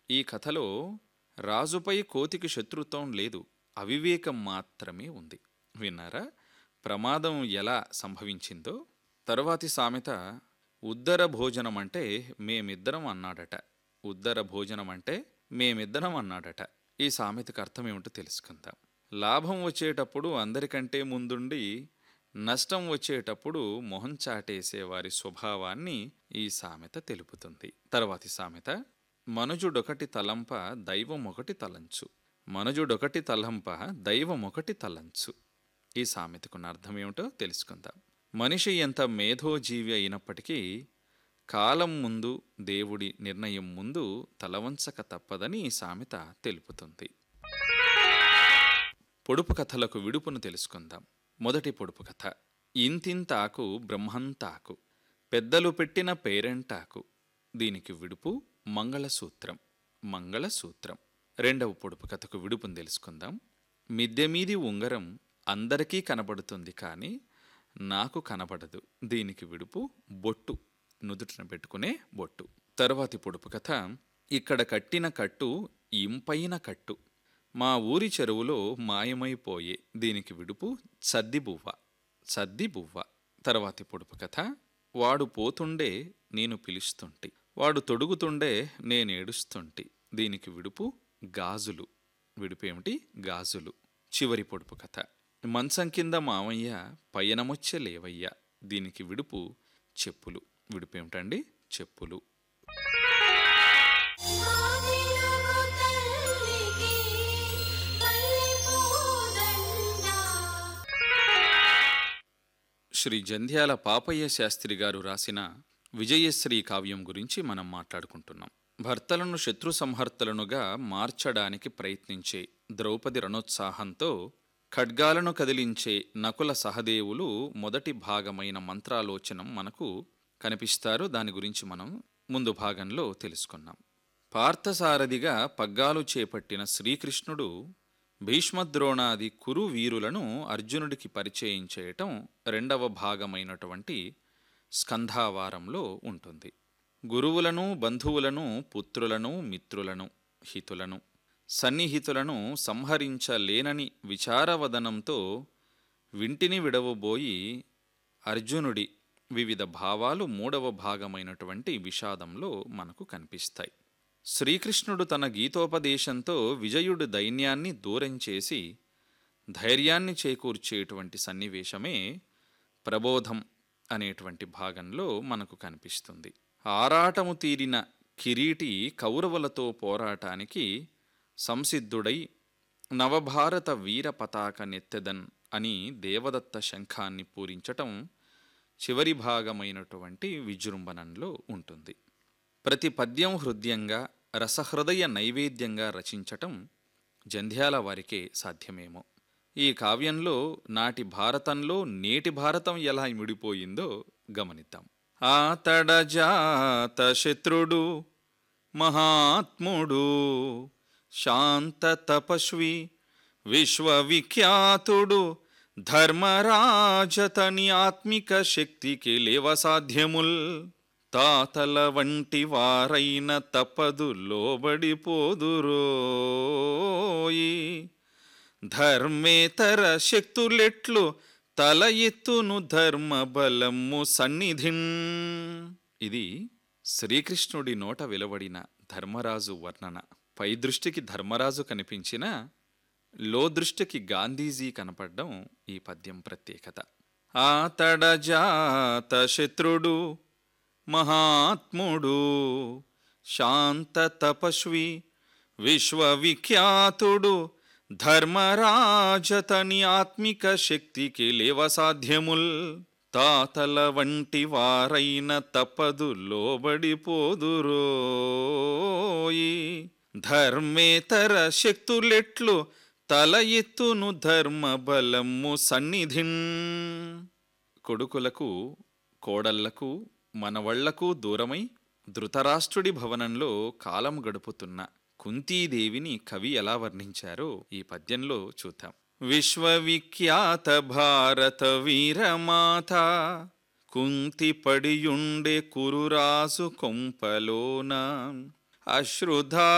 ఈ కథలో రాజుపై కోతికి శత్రుత్వం లేదు అవివేకం మాత్రమే ఉంది విన్నారా ప్రమాదం ఎలా సంభవించిందో తరువాతి సామెత ఉద్దర భోజనం అంటే మేమిద్దరం అన్నాడట ఉద్దర భోజనం అంటే మేమిద్దరం అన్నాడట ఈ సామెతకు అర్థం ఏమిటో తెలుసుకుందాం లాభం వచ్చేటప్పుడు అందరికంటే ముందుండి నష్టం వచ్చేటప్పుడు మొహం చాటేసే వారి స్వభావాన్ని ఈ సామెత తెలుపుతుంది తర్వాతి సామెత మనుజుడొకటి తలంప దైవం ఒకటి తలంచు మనుజుడొకటి తలంప దైవం ఒకటి తలంచు ఈ సామెతకున్న అర్థం ఏమిటో తెలుసుకుందాం మనిషి ఎంత మేధోజీవి అయినప్పటికీ కాలం ముందు దేవుడి నిర్ణయం ముందు తలవంచక తప్పదని ఈ సామెత తెలుపుతుంది పొడుపు కథలకు విడుపును తెలుసుకుందాం మొదటి పొడుపు కథ ఇంతింతాకు బ్రహ్మంతాకు పెద్దలు పెట్టిన పేరెంటాకు దీనికి విడుపు మంగళసూత్రం మంగళసూత్రం రెండవ పొడుపు కథకు విడుపును తెలుసుకుందాం మిద్దె మీది ఉంగరం అందరికీ కనబడుతుంది కానీ నాకు కనబడదు దీనికి విడుపు బొట్టు నుదుటిన పెట్టుకునే బొట్టు తరువాతి పొడుపు కథ ఇక్కడ కట్టిన కట్టు ఇంపైన కట్టు మా ఊరి చెరువులో మాయమైపోయే దీనికి విడుపు సద్దిబువ్వ సద్దిబువ్వ తర్వాతి పొడుపు కథ వాడు పోతుండే నేను పిలుస్తుంటి వాడు తొడుగుతుండే నేను ఏడుస్తుంటి దీనికి విడుపు గాజులు విడుపు ఏమిటి గాజులు చివరి పొడుపు కథ మంచం కింద మావయ్య పయనమొచ్చే లేవయ్య దీనికి విడుపు చెప్పులు విడుపు ఏమిటండి చెప్పులు ఆదిలగు తల్లికి పల్లెపూదండ శ్రీ జంధ్యాల పాపయ్య శాస్త్రి గారు రాసిన విజయశ్రీ కావ్యం గురించి మనం మాట్లాడుకుంటున్నాం భర్తలను శత్రు సంహర్తలనుగా మార్చడానికి ప్రయత్నించే ద్రౌపది రణోత్సాహంతో ఖడ్గాలను కదిలించే నకుల సహదేవులు మొదటి భాగమైన మంత్రాలోచనం మనకు కనిపిస్తారు దాని గురించి మనం ముందు భాగంలో తెలుసుకున్నాం పార్థసారథిగా పగ్గాలు చేపట్టిన శ్రీకృష్ణుడు భీష్మద్రోణాది కురు వీరులను అర్జునుడికి పరిచయం చేయటం రెండవ భాగమైనటువంటి స్కంధావారంలో ఉంటుంది గురువులను బంధువులను పుత్రులను మిత్రులను హితులను సన్నిహితులను సంహరించలేనని విచారవదనంతో వింటిని విడవబోయి అర్జునుడి వివిధ భావాలు మూడవ భాగమైనటువంటి విషాదంలో మనకు కనిపిస్తాయి శ్రీకృష్ణుడు తన గీతోపదేశంతో విజయుడు దైన్యాన్ని దూరం చేసి ధైర్యాన్ని చేకూర్చేటువంటి సన్నివేశమే ప్రబోధం అనేటువంటి భాగంలో మనకు కనిపిస్తుంది ఆరాటము తీరిన కిరీటి కౌరవులతో పోరాటానికి సంసిద్ధుడై నవభారత వీర పతాక నెత్తెదన్ అని దేవదత్త శంఖాన్ని పూరించటం చివరి భాగమైనటువంటి విజృంభణంలో ఉంటుంది ప్రతి పద్యం హృదయంగా రసహృదయ నైవేద్యంగా రచించటం జంధ్యాల వారికే సాధ్యమేమో ఈ కావ్యంలో నాటి భారతంలో నేటి భారతం ఎలా ముడిపోయిందో గమనిద్దాం ఆతడజాత శత్రుడు మహాత్ముడు శాంత తపస్వి విశ్వవిఖ్యాతుడు ధర్మరాజతని ఆత్మిక శక్తికి లేవ సాధ్యముల్ తాతల వంటి వారైన తప్పదు లోబడిపోదురోయి ధర్మేతర శక్తులెట్లు తల ఎత్తును ధర్మ బలము సన్నిధిన్ ఇది శ్రీకృష్ణుడి నోట వెలువడిన ధర్మరాజు వర్ణన పై దృష్టికి ధర్మరాజు కనిపించినా లో దృష్టికి గాంధీజీ కనపడడం ఈ పద్యం ప్రత్యేకత ఆతడజాత శత్రుడు మహాత్ముడు శాంత తపస్వి విశ్వవిఖ్యాతుడు ధర్మరాజతని ఆత్మిక శక్తికి లేవ సాధ్యముల్ తాతల వంటి వారైన తప్పదు లోబడిపోదురోయి ధర్మేతర శక్తులెట్లు తల ఎత్తును ధర్మ బలము సన్నిధిన్ కొడుకులకు కోడళ్లకు మనవళ్లకు దూరమై ధృతరాష్ట్రుడి భవనంలో కాలం గడుపుతున్న కుంతీదేవిని కవి ఎలా వర్ణించారో ఈ పద్యంలో చూద్దాం విశ్వవిఖ్యాత భారత వీరమాత కుంతి పడియుండే కురురాసు కొంపలోన అశ్రుధా